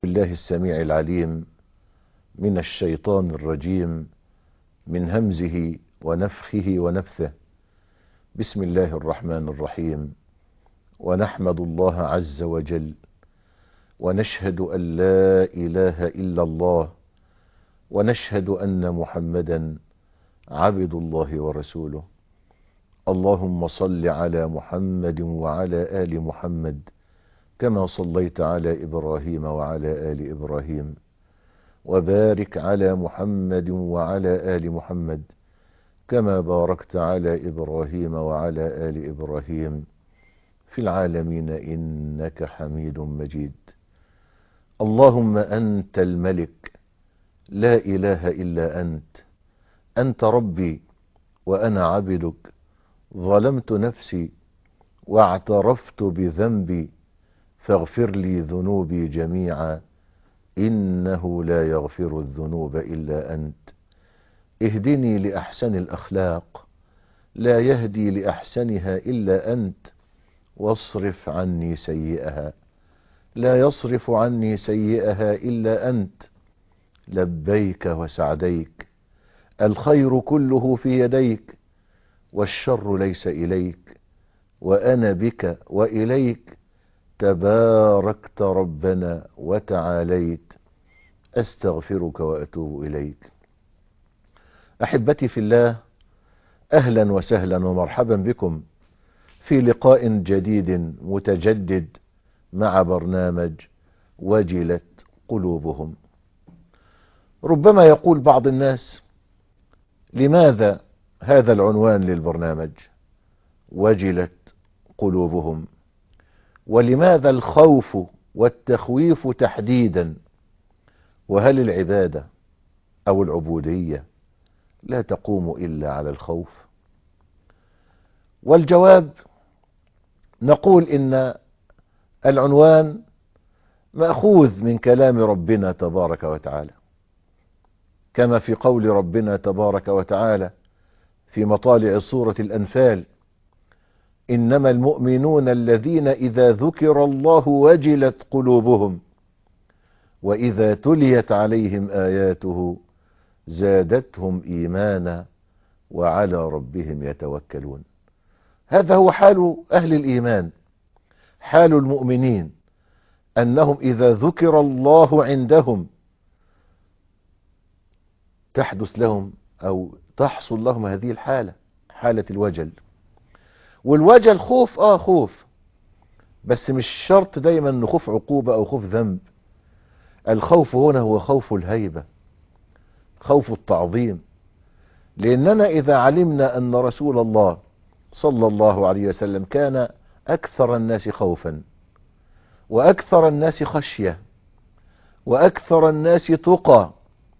بالله السميع العليم من الشيطان الرجيم من همزه ونفخه ونفثه بسم الله الرحمن الرحيم ونحمد الله عز وجل ونشهد أن لا إله إلا الله ونشهد أن محمدا عبد الله ورسوله اللهم صل على محمد وعلى آل محمد كما صليت على إبراهيم وعلى آل إبراهيم وبارك على محمد وعلى آل محمد كما باركت على إبراهيم وعلى آل إبراهيم في العالمين إنك حميد مجيد اللهم أنت الملك لا إله إلا أنت أنت ربي وأنا عبدك ظلمت نفسي واعترفت بذنبي فاغفر لي ذنوبي جميعا إنه لا يغفر الذنوب إلا أنت اهدني لأحسن الأخلاق لا يهدي لأحسنها إلا أنت واصرف عني سيئها لا يصرف عني سيئها إلا أنت لبيك وسعديك الخير كله في يديك والشر ليس إليك وأنا بك وإليك تباركت ربنا وتعاليت أستغفرك وأتوب إليك أحبتي في الله أهلا وسهلا ومرحبا بكم في لقاء جديد متجدد مع برنامج وجلت قلوبهم ربما يقول بعض الناس لماذا هذا العنوان للبرنامج وجلت قلوبهم ولماذا الخوف والتخويف تحديدا وهل العبادة أو العبودية لا تقوم إلا على الخوف والجواب نقول إن العنوان مأخوذ من كلام ربنا تبارك وتعالى كما في قول ربنا تبارك وتعالى في مطالع سورة الأنفال إنما المؤمنون الذين إذا ذكر الله وجلت قلوبهم وإذا تليت عليهم آياته زادتهم إيمانا وعلى ربهم يتوكلون هذا هو حال أهل الإيمان حال المؤمنين أنهم إذا ذكر الله عندهم تحدث لهم أو تحصل لهم هذه الحالة حالة الوجل والوجل خوف اه خوف بس مش شرط دايما انه خوف عقوبة او خوف ذنب الخوف هنا هو خوف الهيبة خوف التعظيم لاننا اذا علمنا ان رسول الله صلى الله عليه وسلم كان اكثر الناس خوفا واكثر الناس خشية واكثر الناس تقى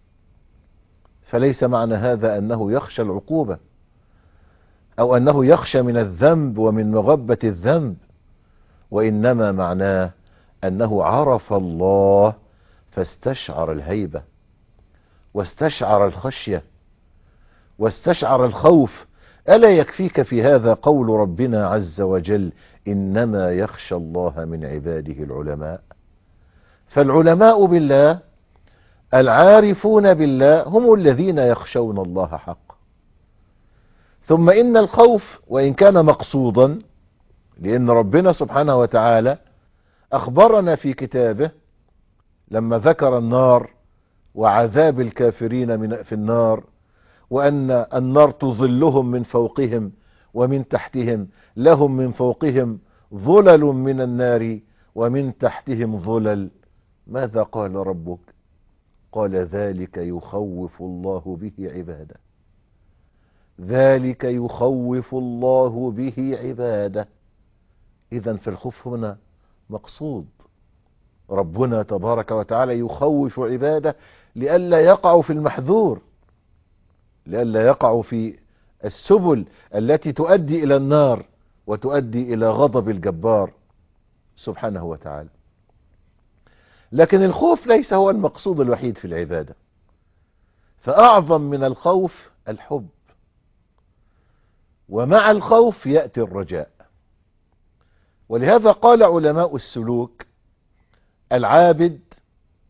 فليس معنى هذا انه يخشى العقوبة او انه يخشى من الذنب ومن مغبة الذنب وانما معناه انه عرف الله فاستشعر الهيبة واستشعر الخشية واستشعر الخوف ألا يكفيك في هذا قول ربنا عز وجل إنما يخشى الله من عباده العلماء فالعلماء بالله العارفون بالله هم الذين يخشون الله حق ثم إن الخوف وإن كان مقصودا لأن ربنا سبحانه وتعالى أخبرنا في كتابه لما ذكر النار وعذاب الكافرين من في النار وأن النار تظلهم من فوقهم ومن تحتهم لهم من فوقهم ظلل من النار ومن تحتهم ظلل ماذا قال ربك قال ذلك يخوف الله به عباده ذلك يخوف الله به عباده اذا في الخوف هنا مقصود ربنا تبارك وتعالى يخوف عباده لئلا يقعوا في المحذور لئلا يقعوا في السبل التي تؤدي الى النار وتؤدي الى غضب الجبار سبحانه وتعالى لكن الخوف ليس هو المقصود الوحيد في العبادة فأعظم من الخوف الحب ومع الخوف يأتي الرجاء ولهذا قال علماء السلوك العابد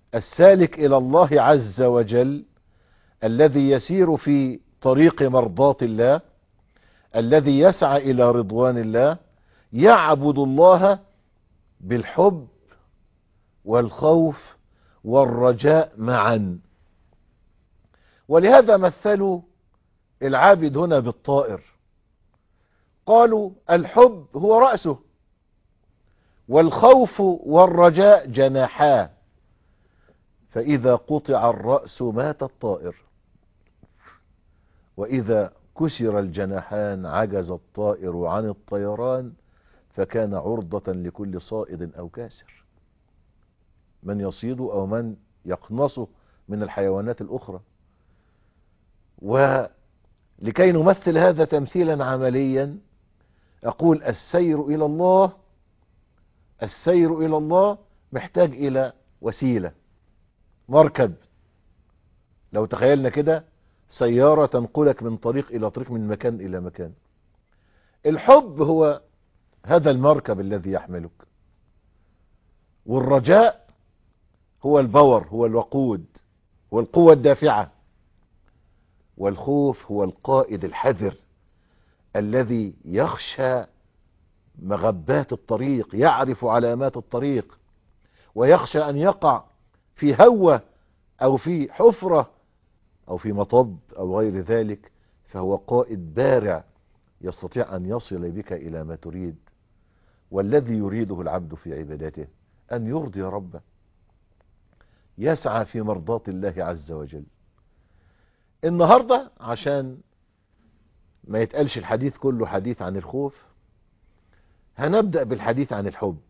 السالك إلى الله عز وجل الذي يسير في طريق مرضاة الله الذي يسعى إلى رضوان الله يعبد الله بالحب والخوف والرجاء معا ولهذا مثلوا العابد هنا بالطائر قالوا الحب هو رأسه والخوف والرجاء جناحاه فإذا قطع الرأس مات الطائر وإذا كسر الجناحان عجز الطائر عن الطيران فكان عرضة لكل صائد أو كاسر من يصيد أو من يقنصه من الحيوانات الأخرى ولكي نمثل هذا تمثيلا عمليا أقول السير إلى الله السير إلى الله محتاج إلى وسيلة مركب لو تخيلنا كده سيارة تنقلك من طريق إلى طريق من مكان إلى مكان الحب هو هذا المركب الذي يحملك والرجاء هو البور هو الوقود هو القوة الدافعة والخوف هو القائد الحذر الذي يخشى مغبات الطريق يعرف علامات الطريق ويخشى أن يقع في هوة أو في حفرة أو في مطب أو غير ذلك فهو قائد بارع يستطيع أن يصل بك إلى ما تريد والذي يريده العبد في عبادته أن يرضي ربه يسعى في مرضاة الله عز وجل النهاردة عشان ما يتقالش الحديث كله حديث عن الخوف هنبدأ بالحديث عن الحب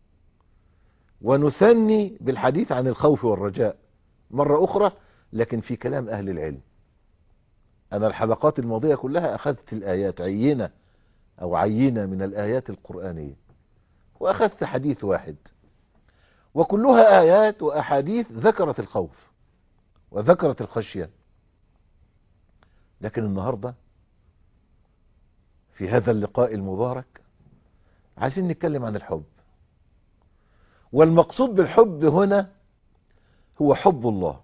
ونثني بالحديث عن الخوف والرجاء مرة أخرى لكن في كلام أهل العلم أنا الحلقات الماضية كلها أخذت الآيات عينة أو عينة من الآيات القرآنية وأخذت حديث واحد وكلها آيات وأحاديث ذكرت الخوف وذكرت الخشية لكن النهاردة في هذا اللقاء المبارك عايزين نتكلم عن الحب والمقصود بالحب هنا هو حب الله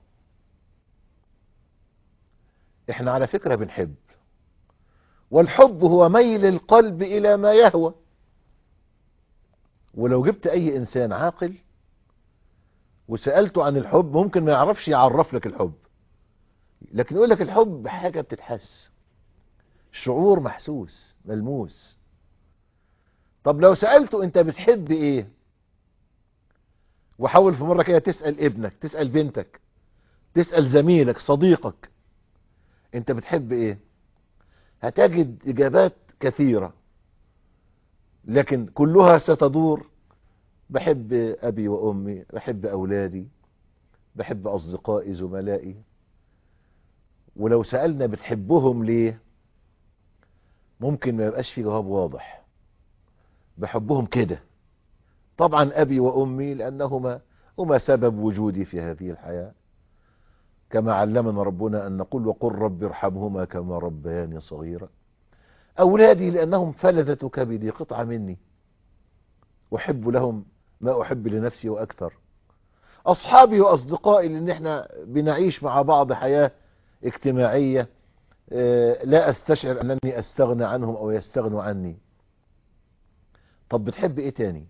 احنا على فكرة بنحب والحب هو ميل القلب الى ما يهوى ولو جبت اي انسان عاقل وسألته عن الحب ممكن ما يعرفش يعرف لك الحب لكن يقول لك الحب حاجة بتتحس شعور محسوس ملموس طب لو سألته انت بتحب ايه وحاول في مرة كده تسأل ابنك تسأل بنتك تسأل زميلك صديقك انت بتحب ايه هتجد اجابات كثيرة لكن كلها ستدور بحب ابي وامي بحب اولادي بحب اصدقائي زملائي ولو سألنا بتحبهم ليه ممكن ما يبقاش في جواب واضح بحبهم كده طبعا أبي وأمي لأنهما هما سبب وجودي في هذه الحياة كما علمنا ربنا أن نقول وقل رب ارحمهما كما ربياني صغيرا أولادي لأنهم فلذة كبدي قطعة مني أحب لهم ما أحب لنفسي وأكثر أصحابي وأصدقائي لأن احنا بنعيش مع بعض حياة اجتماعية لا أستشعر أنني أستغنى عنهم أو يستغنوا عني طب بتحب إيه تاني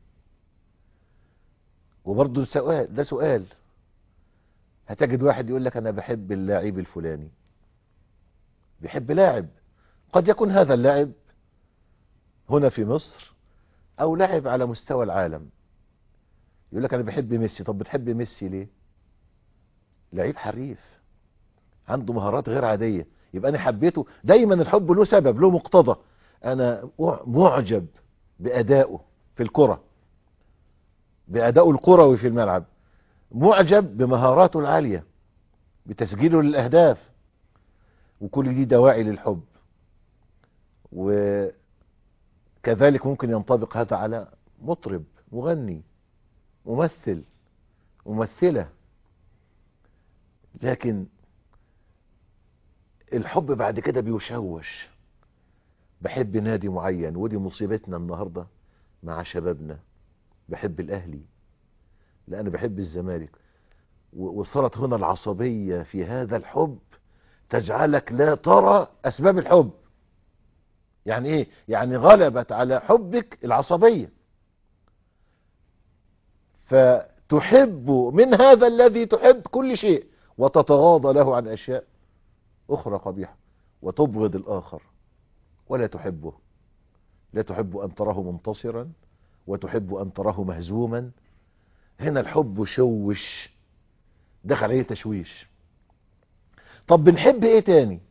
وبرضه سؤال ده سؤال هتجد واحد يقول لك أنا بحب اللاعب الفلاني بيحب لاعب قد يكون هذا اللاعب هنا في مصر أو لاعب على مستوى العالم يقول لك أنا بحب ميسي طب بتحب ميسي ليه لعيب حريف عنده مهارات غير عادية يبقى أنا حبيته دايما الحب له سبب له مقتضى أنا معجب بأدائه في الكرة بأدائه الكروي في الملعب معجب بمهاراته العالية بتسجيله للأهداف وكل دي دواعي للحب وكذلك ممكن ينطبق هذا على مطرب مغني ممثل ممثلة لكن الحب بعد كده بيشوش بحب نادي معين ودي مصيبتنا النهاردة مع شبابنا بحب الأهلي لأن بحب الزمالك و- وصارت هنا العصبية في هذا الحب تجعلك لا ترى أسباب الحب يعني إيه؟ يعني غلبت على حبك العصبية فتحب من هذا الذي تحب كل شيء وتتغاضى له عن أشياء أخرى قبيحة وتبغض الآخر ولا تحبه لا تحب أن تراه منتصرا وتحب أن تراه مهزوما هنا الحب شوش دخل عليه تشويش طب بنحب ايه تاني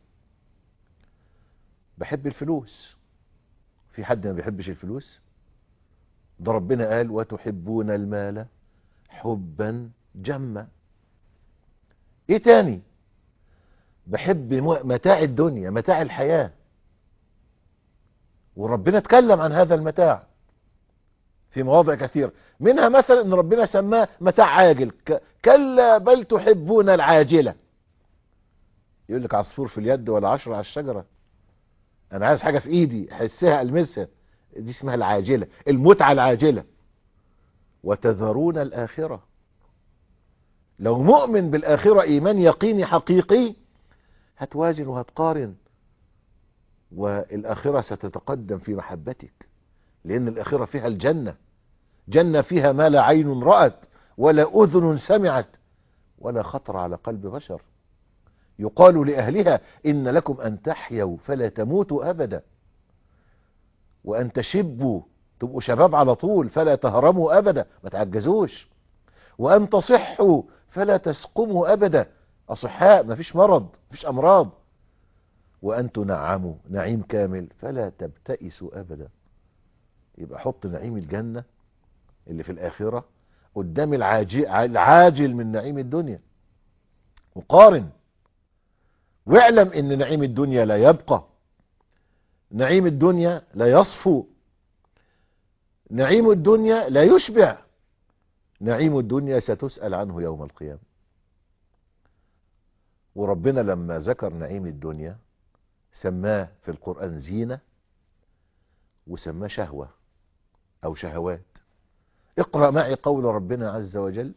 بحب الفلوس في حد ما بيحبش الفلوس ده ربنا قال وتحبون المال حبا جما ايه تاني بحب م- متاع الدنيا متاع الحياة وربنا اتكلم عن هذا المتاع في مواضع كثيرة منها مثلا ان ربنا سماه متاع عاجل ك- كلا بل تحبون العاجلة يقول لك عصفور في اليد ولا عشرة على الشجرة انا عايز حاجة في ايدي احسها المسها دي اسمها العاجلة المتعة العاجلة وتذرون الاخرة لو مؤمن بالاخرة ايمان يقيني حقيقي هتوازن وهتقارن والاخرة ستتقدم في محبتك لان الاخرة فيها الجنة جنة فيها ما لا عين رأت ولا اذن سمعت ولا خطر على قلب بشر يقال لأهلها إن لكم أن تحيوا فلا تموتوا أبدا وأن تشبوا تبقوا شباب على طول فلا تهرموا أبدا ما تعجزوش وأن تصحوا فلا تسقموا أبدا أصحاء ما فيش مرض ما فيش أمراض وأن تنعموا نعيم كامل فلا تبتئسوا أبدا يبقى حط نعيم الجنة اللي في الآخرة قدام العاجل, العاجل من نعيم الدنيا وقارن واعلم ان نعيم الدنيا لا يبقى نعيم الدنيا لا يصفو نعيم الدنيا لا يشبع نعيم الدنيا ستسأل عنه يوم القيامة وربنا لما ذكر نعيم الدنيا سماه في القرآن زينة وسماه شهوة أو شهوات اقرأ معي قول ربنا عز وجل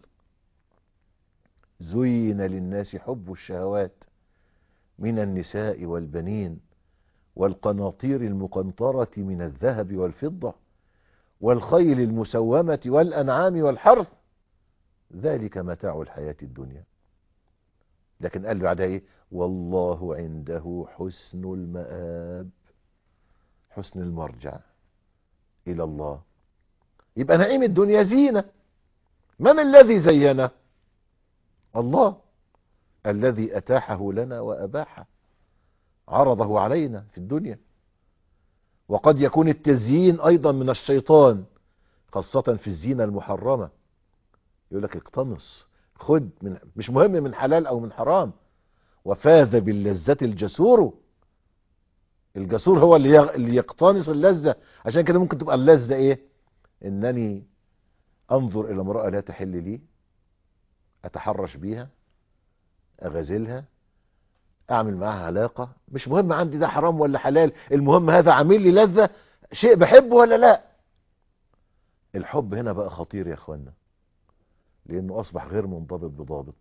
زين للناس حب الشهوات من النساء والبنين والقناطير المقنطرة من الذهب والفضة والخيل المسومة والأنعام والحرث ذلك متاع الحياة الدنيا لكن قال له بعدها ايه والله عنده حسن المآب حسن المرجع إلى الله يبقى نعيم الدنيا زينة من الذي زينه الله الذي أتاحه لنا وأباحه عرضه علينا في الدنيا وقد يكون التزيين أيضا من الشيطان خاصة في الزينة المحرمة يقول لك اقتنص خد من مش مهم من حلال أو من حرام وفاذ باللذة الجسور الجسور هو اللي يغ- اللي يقتنص اللذة عشان كده ممكن تبقى اللذة ايه انني انظر الى امرأة لا تحل لي اتحرش بيها اغازلها اعمل معاها علاقة مش مهم عندي ده حرام ولا حلال المهم هذا عامل لي لذة شيء بحبه ولا لا الحب هنا بقى خطير يا اخوانا لانه اصبح غير منضبط بضابط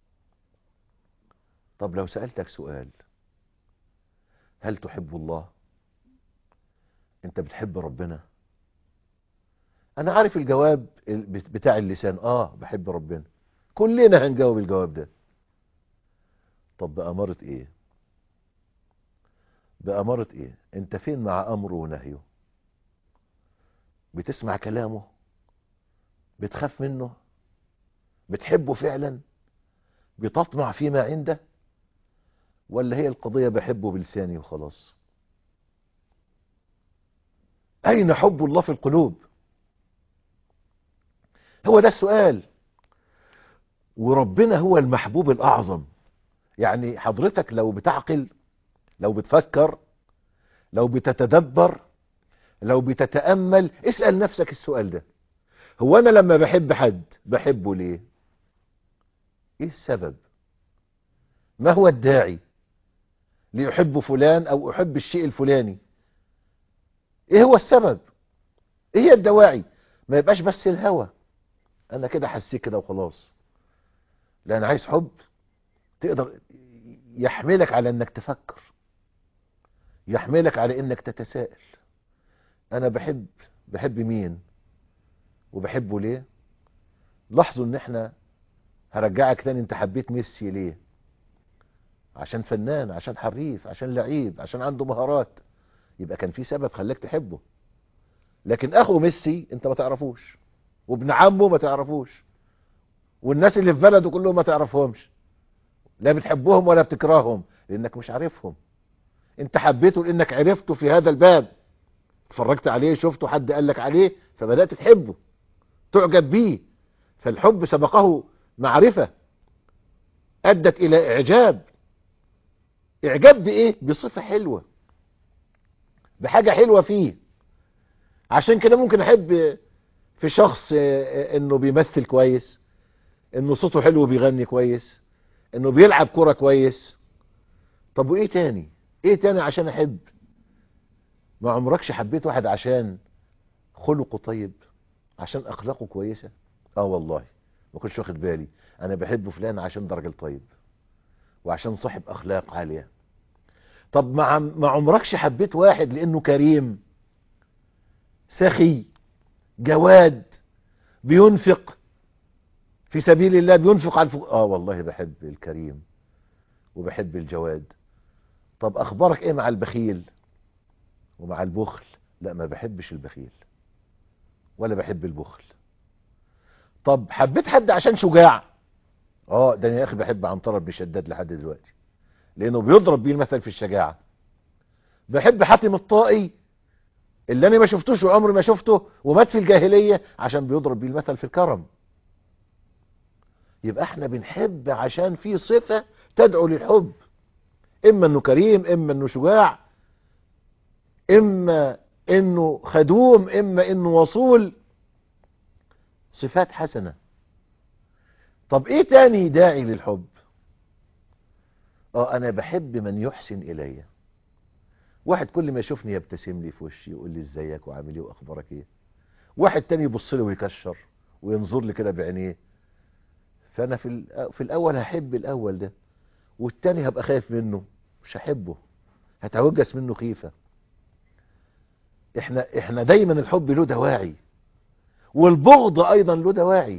طب لو سألتك سؤال هل تحب الله انت بتحب ربنا انا عارف الجواب ال- بتاع اللسان اه بحب ربنا كلنا هنجاوب الجواب ده طب بأمارة ايه بأمارة ايه انت فين مع امره ونهيه بتسمع كلامه بتخاف منه بتحبه فعلا بتطمع فيما عنده ولا هي القضية بحبه بلساني وخلاص أين حب الله في القلوب هو ده السؤال وربنا هو المحبوب الأعظم يعني حضرتك لو بتعقل لو بتفكر لو بتتدبر لو بتتأمل اسأل نفسك السؤال ده هو أنا لما بحب حد بحبه ليه ايه السبب ما هو الداعي ليحب فلان او احب الشيء الفلاني ايه هو السبب ايه هي الدواعي ما يبقاش بس الهوى انا كده حسيت كده وخلاص لا انا عايز حب تقدر يحملك على انك تفكر يحملك على انك تتساءل انا بحب بحب مين وبحبه ليه لاحظوا ان احنا هرجعك تاني انت حبيت ميسي ليه عشان فنان عشان حريف عشان لعيب عشان عنده مهارات يبقى كان في سبب خلاك تحبه لكن اخو ميسي انت ما تعرفوش وابن عمه ما تعرفوش والناس اللي في بلده كلهم ما تعرفهمش لا بتحبهم ولا بتكرههم لانك مش عارفهم انت حبيته لانك عرفته في هذا الباب اتفرجت عليه شفته حد قال لك عليه فبدأت تحبه تعجب بيه فالحب سبقه معرفة ادت الى اعجاب اعجاب بايه بصفة حلوة بحاجة حلوة فيه عشان كده ممكن احب في شخص انه بيمثل كويس انه صوته حلو وبيغني كويس انه بيلعب كرة كويس طب وايه تاني ايه تاني عشان احب ما عمركش حبيت واحد عشان خلقه طيب عشان اخلاقه كويسة اه والله ما كنتش واخد بالي انا بحب فلان عشان ده راجل طيب وعشان صاحب اخلاق عالية طب ما ما عمركش حبيت واحد لانه كريم سخي جواد بينفق في سبيل الله بينفق على الفقراء اه والله بحب الكريم وبحب الجواد طب اخبارك ايه مع البخيل ومع البخل لا ما بحبش البخيل ولا بحب البخل طب حبيت حد عشان شجاع اه ده انا يا اخي بحب عنترة بن شداد لحد دلوقتي لانه بيضرب بيه المثل في الشجاعة بحب حاتم الطائي اللي انا ما شفتوش وعمري ما شفته ومات في الجاهلية عشان بيضرب بيه المثل في الكرم يبقى احنا بنحب عشان في صفة تدعو للحب اما انه كريم اما انه شجاع اما انه خدوم اما انه وصول صفات حسنة طب ايه تاني داعي للحب اه انا بحب من يحسن الي واحد كل ما يشوفني يبتسم لي في وشي يقول لي ازيك وعامل ايه واخبارك ايه واحد تاني يبص لي ويكشر وينظر لي كده بعينيه فانا في في الاول هحب الاول ده والتاني هبقى خايف منه مش هحبه هتوجس منه خيفة احنا احنا دايما الحب له دواعي والبغض ايضا له دواعي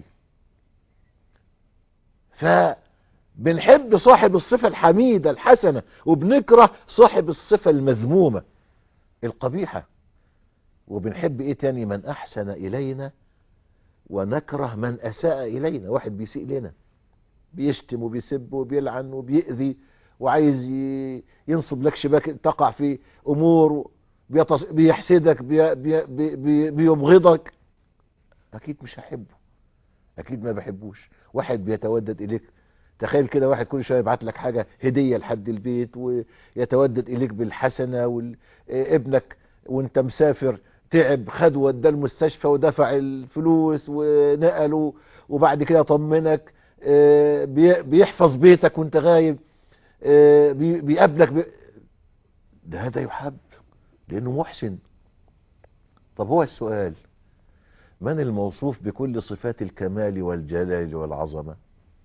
فبنحب صاحب الصفة الحميدة الحسنة وبنكره صاحب الصفة المذمومة القبيحة وبنحب ايه تاني من احسن الينا ونكره من اساء الينا واحد بيسيء لنا بيشتم وبيسب وبيلعن وبيأذي وعايز ينصب لك شباك تقع في امور بيحسدك بي بي بي بيبغضك اكيد مش هحبه اكيد ما بحبوش واحد بيتودد اليك تخيل كده واحد كل شويه يبعت لك حاجه هديه لحد البيت ويتودد اليك بالحسنه وابنك وانت مسافر تعب خد وداه المستشفى ودفع الفلوس ونقله وبعد كده طمنك بيحفظ بيتك وانت غايب بيقابلك بي... ده هذا يحب لانه محسن طب هو السؤال من الموصوف بكل صفات الكمال والجلال والعظمة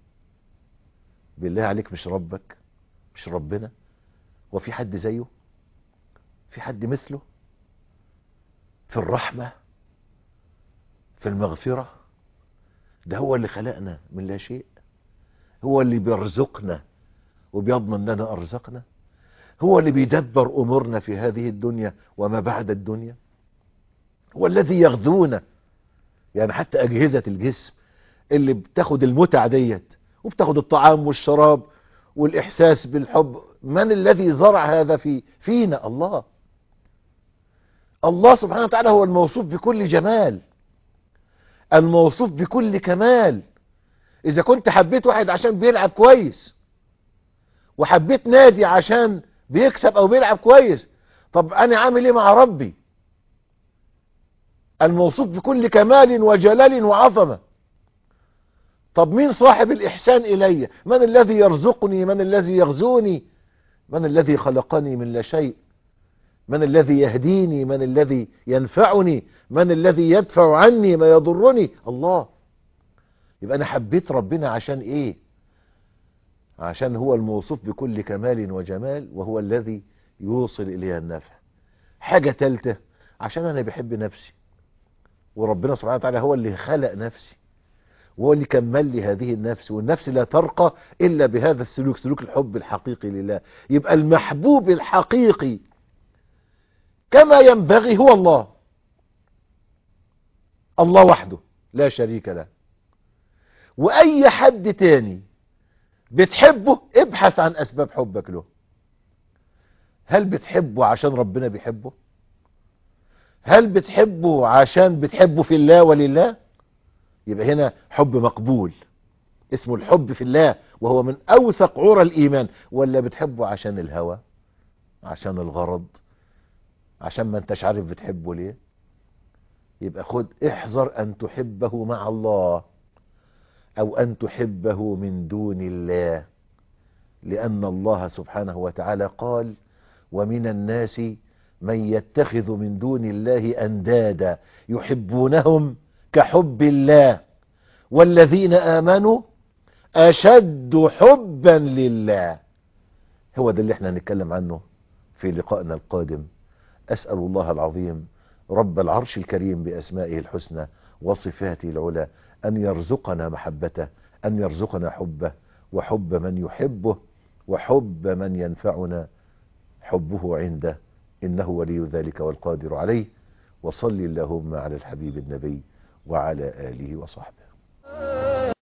بالله عليك مش ربك مش ربنا وفي حد زيه في حد مثله في الرحمة في المغفرة ده هو اللي خلقنا من لا شيء هو اللي بيرزقنا وبيضمن لنا أرزقنا هو اللي بيدبر أمورنا في هذه الدنيا وما بعد الدنيا هو الذي يغذونا يعني حتى أجهزة الجسم اللي بتاخد المتع ديت وبتاخد الطعام والشراب والإحساس بالحب من الذي زرع هذا في فينا الله الله سبحانه وتعالى هو الموصوف بكل جمال الموصوف بكل كمال إذا كنت حبيت واحد عشان بيلعب كويس وحبيت نادي عشان بيكسب أو بيلعب كويس طب أنا عامل إيه مع ربي الموصوف بكل كمال وجلال وعظمة طب مين صاحب الإحسان إلي من الذي يرزقني من الذي يغزوني من الذي خلقني من لا شيء من الذي يهديني من الذي ينفعني من الذي يدفع عني ما يضرني الله يبقى أنا حبيت ربنا عشان إيه عشان هو الموصوف بكل كمال وجمال وهو الذي يوصل إليها النفع حاجة تالتة عشان أنا بحب نفسي وربنا سبحانه وتعالى هو اللي خلق نفسي وهو اللي كمل لي هذه النفس والنفس لا ترقى إلا بهذا السلوك سلوك الحب الحقيقي لله يبقى المحبوب الحقيقي كما ينبغي هو الله الله وحده لا شريك له وأي حد تاني بتحبه ابحث عن أسباب حبك له هل بتحبه عشان ربنا بيحبه هل بتحبه عشان بتحبه في الله ولله يبقى هنا حب مقبول اسمه الحب في الله وهو من أوثق عرى الإيمان ولا بتحبه عشان الهوى عشان الغرض عشان ما انتش عارف بتحبه ليه يبقى خد احذر أن تحبه مع الله أو أن تحبه من دون الله لأن الله سبحانه وتعالى قال ومن الناس من يتخذ من دون الله أندادا يحبونهم كحب الله والذين آمنوا أشد حبا لله هو ده اللي احنا هنتكلم عنه في لقائنا القادم أسأل الله العظيم رب العرش الكريم بأسمائه الحسنى وصفاته العلى أن يرزقنا محبته أن يرزقنا حبه وحب من يحبه وحب من ينفعنا حبه عنده إنه ولي ذلك والقادر عليه وصل اللهم على الحبيب النبي وعلى آله وصحبه